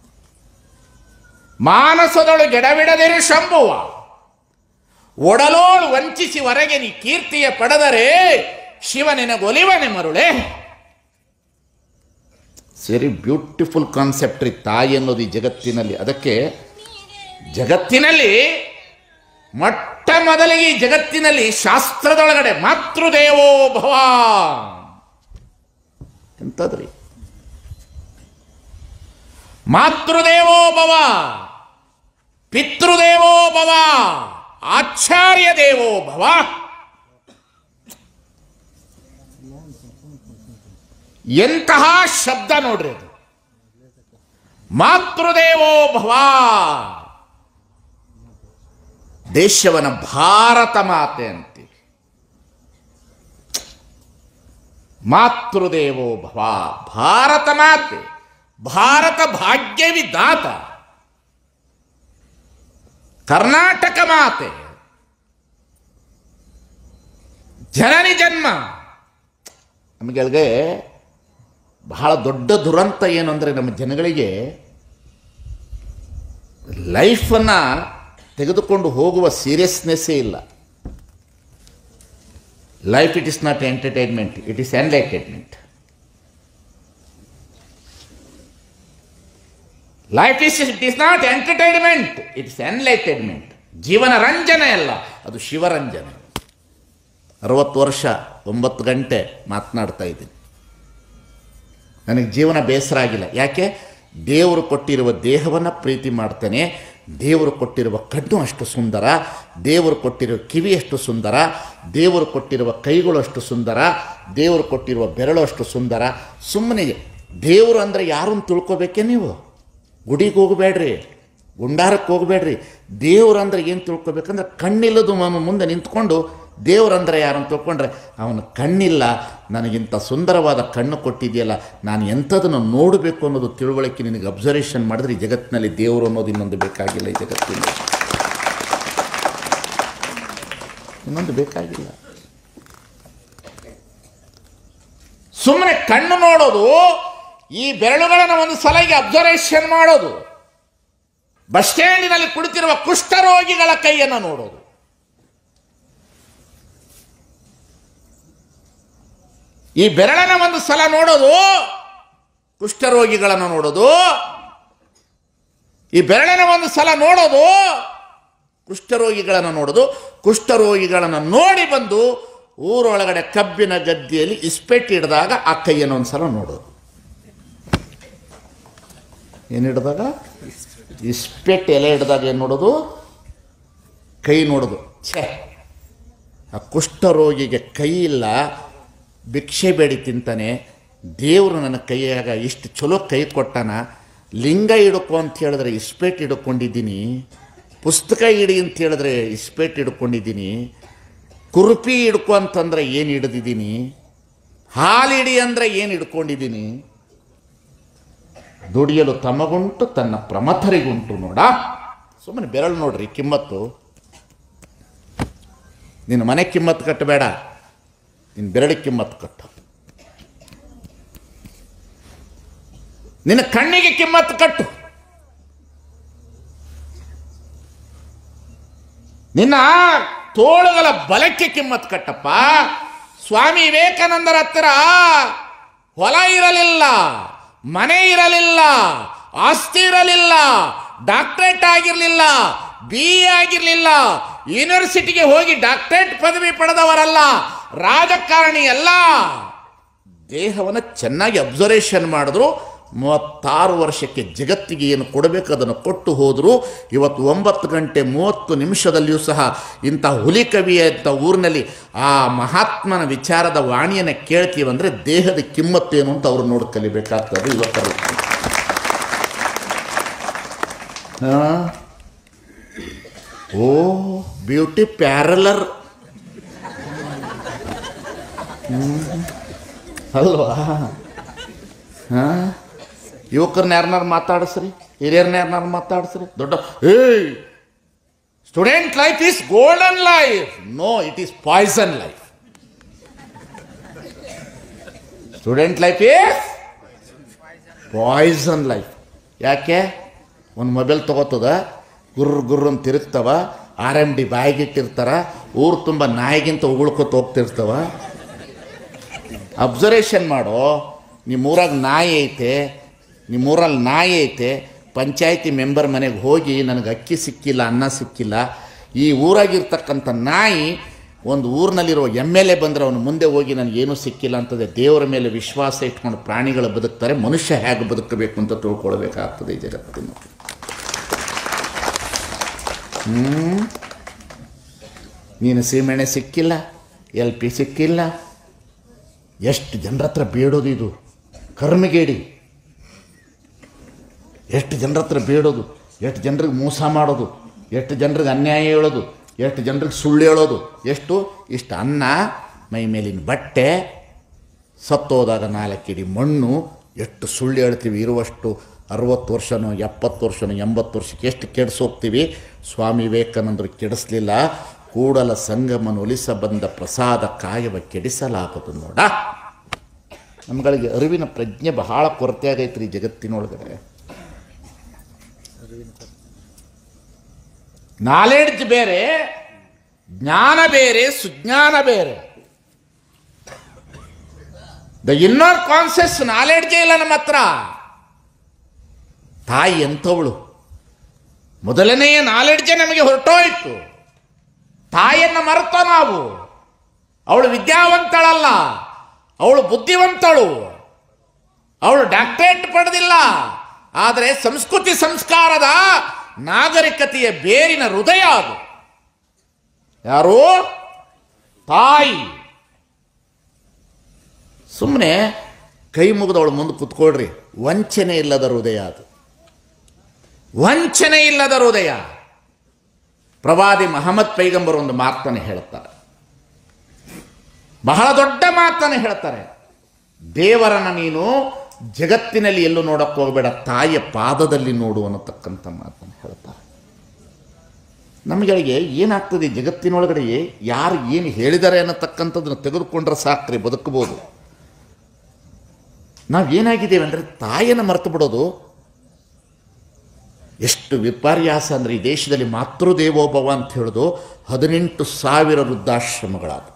ಮಾನಸದೊಳು ಗೆಡಬಿಡದಿರು ಶಂಭುವ ಒಡಲೋಳು ವಂಚಿಸಿ ಹೊರಗೆ ನೀ ಕೀರ್ತಿಯ ಪಡೆದರೆ ಶಿವನಿನಗೊಲಿವನೆ ಮರುಳೆ ಸರಿ ಬ್ಯೂಟಿಫುಲ್ ಕಾನ್ಸೆಪ್ಟ್ ರೀ ತಾಯಿ ಅನ್ನೋದು ಈ ಜಗತ್ತಿನಲ್ಲಿ ಅದಕ್ಕೆ ಜಗತ್ತಿನಲ್ಲಿ ಮೊಟ್ಟ ಮೊದಲಿಗೆ ಈ ಜಗತ್ತಿನಲ್ಲಿ ಶಾಸ್ತ್ರದೊಳಗಡೆ ಮಾತೃದೇವೋ ಭವ ಎಂತದ್ರಿ ಮಾತೃದೇವೋ ಭವ ಪಿತೃದೇವೋ ಭವ ಆಚಾರ್ಯ ದೇವೋ ಭವ ಎಂತಹ ಶಬ್ದ ನೋಡ್ರಿ ಅದು ಮಾತೃದೇವೋ ಭವ ದೇಶವನ ಭಾರತ ಮಾತೆ ಅಂತೀವಿ ಮಾತೃದೇವೋ ಭವ ಭಾರತ ಮಾತೆ ಭಾರತ ಭಾಗ್ಯವಿದಾತ ಕರ್ನಾಟಕ ಮಾತೆ ಜನನಿ ಜನ್ಮ ನಮಗಳಿಗೆ ಬಹಳ ದೊಡ್ಡ ದುರಂತ ಏನು ಅಂದರೆ ನಮ್ಮ ಜನಗಳಿಗೆ ಲೈಫನ್ನು ತೆಗೆದುಕೊಂಡು ಹೋಗುವ ಸೀರಿಯಸ್ನೆಸ್ಸೇ ಇಲ್ಲ life it is not entertainment it is enlightenment life is it is not entertainment it's enlightenment ಜೀವನ ರಂಜನೆ ಅಲ್ಲ ಅದು ಶಿವರಂಜನೆ ಅರವತ್ತು ವರ್ಷ ಒಂಬತ್ತು ಗಂಟೆ ಮಾತನಾಡ್ತಾ ಇದ್ದೀನಿ ನನಗೆ ಜೀವನ ಬೇಸರ ಆಗಿಲ್ಲ ಯಾಕೆ ದೇವರು ಕೊಟ್ಟಿರುವ ದೇಹವನ್ನು ಪ್ರೀತಿ ಮಾಡ್ತೇನೆ ದೇವರು ಕೊಟ್ಟಿರುವ ಕಣ್ಣು ಅಷ್ಟು ಸುಂದರ ದೇವರು ಕೊಟ್ಟಿರುವ ಕಿವಿ ಅಷ್ಟು ಸುಂದರ ದೇವರು ಕೊಟ್ಟಿರುವ ಕೈಗಳು ಅಷ್ಟು ಸುಂದರ ದೇವರು ಕೊಟ್ಟಿರುವ ಬೆರಳು ಅಷ್ಟು ಸುಂದರ ಸುಮ್ಮನೆ ದೇವರು ಅಂದರೆ ಯಾರನ್ನು ತಿಳ್ಕೊಬೇಕೆ ನೀವು ಗುಡಿಗೆ ಹೋಗಬೇಡ್ರಿ ಗುಂಡಾರಕ್ಕೆ ಹೋಗಬೇಡ್ರಿ ದೇವ್ರು ಅಂದ್ರೆ ಏನು ತಿಳ್ಕೊಬೇಕಂದ್ರೆ ಕಣ್ಣಿಲ್ಲದು ಅವನ ಮುಂದೆ ನಿಂತ್ಕೊಂಡು ದೇವ್ರಂದ್ರೆ ಯಾರನ್ನು ತಿಳ್ಕೊಂಡ್ರೆ ಅವನ ಕಣ್ಣಿಲ್ಲ ನನಗಿಂತ ಸುಂದರವಾದ ಕಣ್ಣು ಕೊಟ್ಟಿದೆಯಲ್ಲ ನಾನು ಎಂಥದನ್ನು ನೋಡಬೇಕು ಅನ್ನೋದು ತಿಳುವಳಿಕೆ ನಿನಗೆ ಅಬ್ಸರ್ವೇಷನ್ ಮಾಡಿದ್ರೆ ಈ ಜಗತ್ತಿನಲ್ಲಿ ದೇವರು ಅನ್ನೋದು ಇನ್ನೊಂದು ಬೇಕಾಗಿಲ್ಲ ಈ ಜಗತ್ತಿನಲ್ಲಿ ಇನ್ನೊಂದು ಬೇಕಾಗಿಲ್ಲ ಸುಮ್ಮನೆ ಕಣ್ಣು ನೋಡೋದು ಈ ಬೆರಳುಗಳನ್ನು ಒಂದು ಸಲಗೆ ಅಬ್ಸರ್ವೇಷನ್ ಮಾಡೋದು ಬಸ್ ಸ್ಟ್ಯಾಂಡಿನಲ್ಲಿ ಕುಳಿತಿರುವ ಕುಷ್ಠರೋಗಿಗಳ ಕೈಯನ್ನು ನೋಡೋದು ಈ ಬೆರಳನ ಒಂದು ಸಲ ನೋಡೋದು ಕುಷ್ಠರೋಗಿಗಳನ್ನು ನೋಡೋದು ಈ ಬೆರಳಿನ ಒಂದು ಸಲ ನೋಡೋದು ಕುಷ್ಠರೋಗಿಗಳನ್ನು ನೋಡೋದು ಕುಷ್ಠರೋಗಿಗಳನ್ನು ನೋಡಿ ಬಂದು ಊರೊಳಗಡೆ ಕಬ್ಬಿನ ಗದ್ದೆಯಲ್ಲಿ ಇಸ್ಪೆಟ್ ಹಿಡಿದಾಗ ಆ ಕೈಯನ್ನು ಒಂದು ಸಲ ನೋಡೋದು ಏನು ಹಿಡಿದಾಗ ಇಸ್ಪೆಟ್ ಎಲೆ ಹಿಡಿದಾಗ ಏನು ನೋಡೋದು ಕೈ ನೋಡೋದು ಛೇ ಆ ಕುಷ್ಠರೋಗಿಗೆ ಕೈ ಇಲ್ಲ ಭಿಕ್ಷೆ ಬೇಡಿ ತಿಂತಾನೆ ದೇವರು ನನ್ನ ಕೈಯಾಗ ಇಷ್ಟು ಚಲೋ ಕೈ ಕೊಟ್ಟಾನ ಲಿಂಗ ಹಿಡ್ಕೊ ಅಂತ ಹೇಳಿದ್ರೆ ಇಸ್ಪೇಟ್ ಹಿಡ್ಕೊಂಡಿದ್ದೀನಿ ಪುಸ್ತಕ ಹಿಡಿ ಅಂತ ಹೇಳಿದ್ರೆ ಇಸ್ಪೇಟ್ ಹಿಡ್ಕೊಂಡಿದ್ದೀನಿ ಕುರುಪಿ ಹಿಡ್ಕೊ ಅಂತಂದ್ರೆ ಏನು ಹಿಡ್ದಿದ್ದೀನಿ ಹಾಲು ಹಿಡಿ ಅಂದರೆ ಏನು ಹಿಡ್ಕೊಂಡಿದ್ದೀನಿ ದುಡಿಯಲು ತಮಗುಂಟು ತನ್ನ ಪ್ರಮಥರಿಗುಂಟು ನೋಡ ಸುಮ್ಮನೆ ಬೆರಳು ನೋಡ್ರಿ ಕಿಮ್ಮತ್ತು ನಿನ್ನ ಮನೆ ಕಿಮ್ಮತ್ತು ಕಟ್ಟಬೇಡ ನಿನ್ನ ಬೆರಳಿಗೆ ಕಿಮ್ಮತ್ತು ಕಟ್ಟು ನಿನ್ನ ಕಣ್ಣಿಗೆ ಕಿಮ್ಮತ್ತು ಕಟ್ಟು ನಿನ್ನ ತೋಳುಗಳ ಬಲಕ್ಕೆ ಕಿಮ್ಮತ್ತು ಕಟ್ಟಪ್ಪ ಸ್ವಾಮಿ ವಿವೇಕಾನಂದರ ಹತ್ತಿರ ಹೊಲ ಇರಲಿಲ್ಲ ಮನೆ ಇರಲಿಲ್ಲ ಆಸ್ತಿ ಇರಲಿಲ್ಲ ಡಾಕ್ಟರೇಟ್ ಆಗಿರಲಿಲ್ಲ ಬಿ ಎ ಆಗಿರಲಿಲ್ಲ ಯೂನಿವರ್ಸಿಟಿಗೆ ಹೋಗಿ ಡಾಕ್ಟರೇಟ್ ಪದವಿ ಪಡೆದವರಲ್ಲ ರಾಜಕಾರಣಿ ಅಲ್ಲ ದೇಹವನ್ನು ಚೆನ್ನಾಗಿ ಅಬ್ಸರ್ವೇಷನ್ ಮಾಡಿದ್ರು ಮೂವತ್ತಾರು ವರ್ಷಕ್ಕೆ ಜಗತ್ತಿಗೆ ಏನು ಕೊಡಬೇಕು ಅದನ್ನು ಕೊಟ್ಟು ಹೋದರು ಇವತ್ತು ಒಂಬತ್ತು ಗಂಟೆ ಮೂವತ್ತು ನಿಮಿಷದಲ್ಲಿಯೂ ಸಹ ಇಂಥ ಹುಲಿ ಕವಿಯ ಇಂಥ ಊರಿನಲ್ಲಿ ಆ ಮಹಾತ್ಮನ ವಿಚಾರದ ವಾಣಿಯನ್ನು ಕೇಳ್ತೀವಂದರೆ ದೇಹದ ಕಿಮ್ಮತ್ತೇನು ಅಂತ ಅವರು ನೋಡಿ ಕಲಿಬೇಕಾಗ್ತದೆ ಯುವಕರು ಹಾ? ಓ ಬ್ಯೂಟಿ ಪ್ಯಾರಲರ್ ಅಲ್ವಾ ಹಾಂ ಯುವಕರನ್ನ ಯಾರನ್ನಾರು ಮಾತಾಡಿಸ್ರಿ ಹಿರಿಯರನ್ನ ಯಾರನ್ನಾರು ಮಾತಾಡಿಸ್ರಿ ದೊಡ್ಡ ಏಯ್ student life is golden life no it is poison life student life is poison life ಯಾಕೆ ಒಂದು ಮೊಬೈಲ್ ತಗೋತದ ಗುರ್ರ ಗುರ್ರ ಅಂತ ತಿರುಗ್ತವ ಆರ್ ಎಮ್ ಡಿ ಬಾಯಿಗಿಟ್ಟಿರ್ತಾರ ಊರು ತುಂಬ ನಾಯಿಗಿಂತ ಉಗುಳ್ಕೊತ ಹೋಗ್ತಿರ್ತವ ಅಬ್ಸರ್ವೇಷನ್ ಮಾಡೋ ನಿಮ್ಮೂರಾಗ ನಾಯಿ ಐತೆ ನಿಮ್ಮೂರಲ್ಲಿ ನಾಯಿ ಐತೆ ಪಂಚಾಯತಿ ಮೆಂಬರ್ ಮನೆಗೆ ಹೋಗಿ ನನಗೆ ಅಕ್ಕಿ ಸಿಕ್ಕಿಲ್ಲ ಅನ್ನ ಸಿಕ್ಕಿಲ್ಲ ಈ ಊರಾಗಿರ್ತಕ್ಕಂಥ ನಾಯಿ ಒಂದು ಊರಿನಲ್ಲಿರುವ ಎಮ್ ಎಲ್ ಎ ಬಂದರೆ ಅವನು ಮುಂದೆ ಹೋಗಿ ನನಗೇನೂ ಸಿಕ್ಕಿಲ್ಲ ಅಂತದೆ ದೇವರ ಮೇಲೆ ವಿಶ್ವಾಸ ಇಟ್ಕೊಂಡು ಪ್ರಾಣಿಗಳು ಬದುಕ್ತಾರೆ ಮನುಷ್ಯ ಹೇಗೆ ಬದುಕಬೇಕು ಅಂತ ತಿಳ್ಕೊಳ್ಬೇಕಾಗ್ತದೆ ಈ ಜಗತ್ತಿನ ಹ್ಞೂ ನೀನು ಸೀಮೆಣ್ಣೆ ಸಿಕ್ಕಿಲ್ಲ ಎಲ್ ಪಿ ಸಿಕ್ಕಿಲ್ಲ ಎಷ್ಟು ಜನರ ಹತ್ರ ಬೇಡೋದು ಇದು ಕರ್ಮಗೇಡಿ ಎಷ್ಟು ಜನರ ಹತ್ರ ಬೇಡೋದು ಎಷ್ಟು ಜನರಿಗೆ ಮೋಸ ಮಾಡೋದು ಎಷ್ಟು ಜನರಿಗೆ ಅನ್ಯಾಯ ಹೇಳೋದು ಎಷ್ಟು ಜನರಿಗೆ ಸುಳ್ಳು ಹೇಳೋದು ಎಷ್ಟು ಇಷ್ಟು ಅನ್ನ ಮೈ ಮೇಲಿನ ಬಟ್ಟೆ ಸತ್ತೋದಾಗ ನಾಲ್ಕಿಡಿ ಮಣ್ಣು ಎಷ್ಟು ಸುಳ್ಳು ಹೇಳ್ತೀವಿ ಇರುವಷ್ಟು ಅರುವತ್ತು ವರ್ಷನೋ ಎಪ್ಪತ್ತು ವರ್ಷನೋ ಎಂಬತ್ತು ವರ್ಷಕ್ಕೆ ಎಷ್ಟು ಕೆಡಿಸೋಗ್ತೀವಿ ಸ್ವಾಮಿ ವಿವೇಕಾನಂದರು ಕೆಡಿಸ್ಲಿಲ್ಲ ಕೂಡಲ ಸಂಗಮನ ಒಲಿಸ ಬಂದ ಪ್ರಸಾದ ಕಾಯವ ಕೆಡಿಸಲಾಗದು ನೋಡ ನಮ್ಗಳಿಗೆ ಅರಿವಿನ ಪ್ರಜ್ಞೆ ಬಹಳ ಕೊರತೆ ಆಗೈತ್ರಿ ಈ ಜಗತ್ತಿನೊಳಗಡೆ ನಾಲೆಡ್ಜ್ ಬೇರೆ ಜ್ಞಾನ ಬೇರೆ ಸುಜ್ಞಾನ ಬೇರೆ ದ ಇನ್ನರ್ ಕಾನ್ಸಿಯಸ್ ನಾಲೆಡ್ಜೇ ಇಲ್ಲ ನಮ್ಮ ಹತ್ರ ತಾಯಿ ಎಂಥವಳು ಮೊದಲನೆಯ ನಾಲೆಡ್ಜೇ ನಮಗೆ ಹೊರಟೋಯ್ತು ತಾಯಿಯನ್ನು ಮರೆತ ನಾವು ಅವಳು ವಿದ್ಯಾವಂತಳಲ್ಲ ಅವಳು ಬುದ್ಧಿವಂತಳು ಅವಳು ಡಾಕ್ಟರೇಟ್ ಪಡೆದಿಲ್ಲ ಆದರೆ ಸಂಸ್ಕೃತಿ ಸಂಸ್ಕಾರದ ನಾಗರಿಕತೆಯ ಬೇರಿನ ಹೃದಯ ಅದು ಯಾರು ತಾಯಿ ಸುಮ್ಮನೆ ಕೈ ಮುಗಿದವಳು ಮುಂದೆ ಕುತ್ಕೊಳ್ರಿ ವಂಚನೆ ಇಲ್ಲದ ಹೃದಯ ಅದು ವಂಚನೆ ಇಲ್ಲದ ಹೃದಯ ಪ್ರವಾದಿ ಮಹಮ್ಮದ್ ಪೈಗಂಬರ್ ಒಂದು ಮಾತನ್ನು ಹೇಳ್ತಾರೆ ಬಹಳ ದೊಡ್ಡ ಮಾತನ್ನು ಹೇಳ್ತಾರೆ ದೇವರನ್ನ ನೀನು ಜಗತ್ತಿನಲ್ಲಿ ಎಲ್ಲೂ ನೋಡಕ್ಕೆ ಹೋಗಬೇಡ ತಾಯಿಯ ಪಾದದಲ್ಲಿ ನೋಡು ಅನ್ನತಕ್ಕಂಥ ಮಾತನ್ನು ಹೇಳ್ತಾರೆ ನಮಗೆ ಏನಾಗ್ತದೆ ಜಗತ್ತಿನೊಳಗಡೆ ಯಾರು ಏನು ಹೇಳಿದ್ದಾರೆ ಅನ್ನತಕ್ಕಂಥದ್ದನ್ನು ತೆಗೆದುಕೊಂಡ್ರೆ ಸಾಕ್ರಿ ಬದುಕಬಹುದು ನಾವು ಏನಾಗಿದ್ದೇವೆ ಅಂದರೆ ತಾಯಿಯನ್ನು ಮರೆತು ಬಿಡೋದು ಎಷ್ಟು ವಿಪರ್ಯಾಸ ಅಂದರೆ ಈ ದೇಶದಲ್ಲಿ ಮಾತೃದೇವೋಭವ ಅಂತ ಹೇಳೋದು ಹದಿನೆಂಟು ಸಾವಿರ ವೃದ್ಧಾಶ್ರಮಗಳಾದ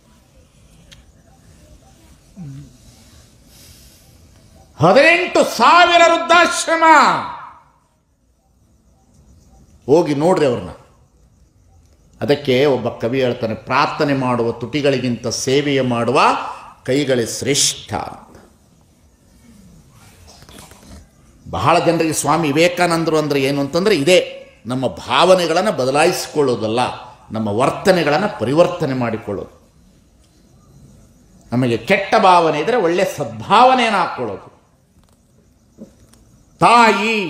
ಹದಿನೆಂಟು ಸಾವಿರ ವೃದ್ಧಾಶ್ರಮ ಹೋಗಿ ನೋಡ್ರಿ ಅವ್ರನ್ನ ಅದಕ್ಕೆ ಒಬ್ಬ ಕವಿ ಹೇಳ್ತಾನೆ ಪ್ರಾರ್ಥನೆ ಮಾಡುವ ತುಟಿಗಳಿಗಿಂತ ಸೇವೆಯ ಮಾಡುವ ಕೈಗಳೇ ಶ್ರೇಷ್ಠ ಬಹಳ ಜನರಿಗೆ ಸ್ವಾಮಿ ವಿವೇಕಾನಂದರು ಅಂದರೆ ಏನು ಅಂತಂದರೆ ಇದೇ ನಮ್ಮ ಭಾವನೆಗಳನ್ನು ಬದಲಾಯಿಸಿಕೊಳ್ಳೋದಲ್ಲ ನಮ್ಮ ವರ್ತನೆಗಳನ್ನು ಪರಿವರ್ತನೆ ಮಾಡಿಕೊಳ್ಳೋದು ನಮಗೆ ಕೆಟ್ಟ ಭಾವನೆ ಇದ್ದರೆ ಒಳ್ಳೆಯ ಸದ್ಭಾವನೆಯನ್ನು ಹಾಕ್ಕೊಳ್ಳೋದು ತಾಯಿ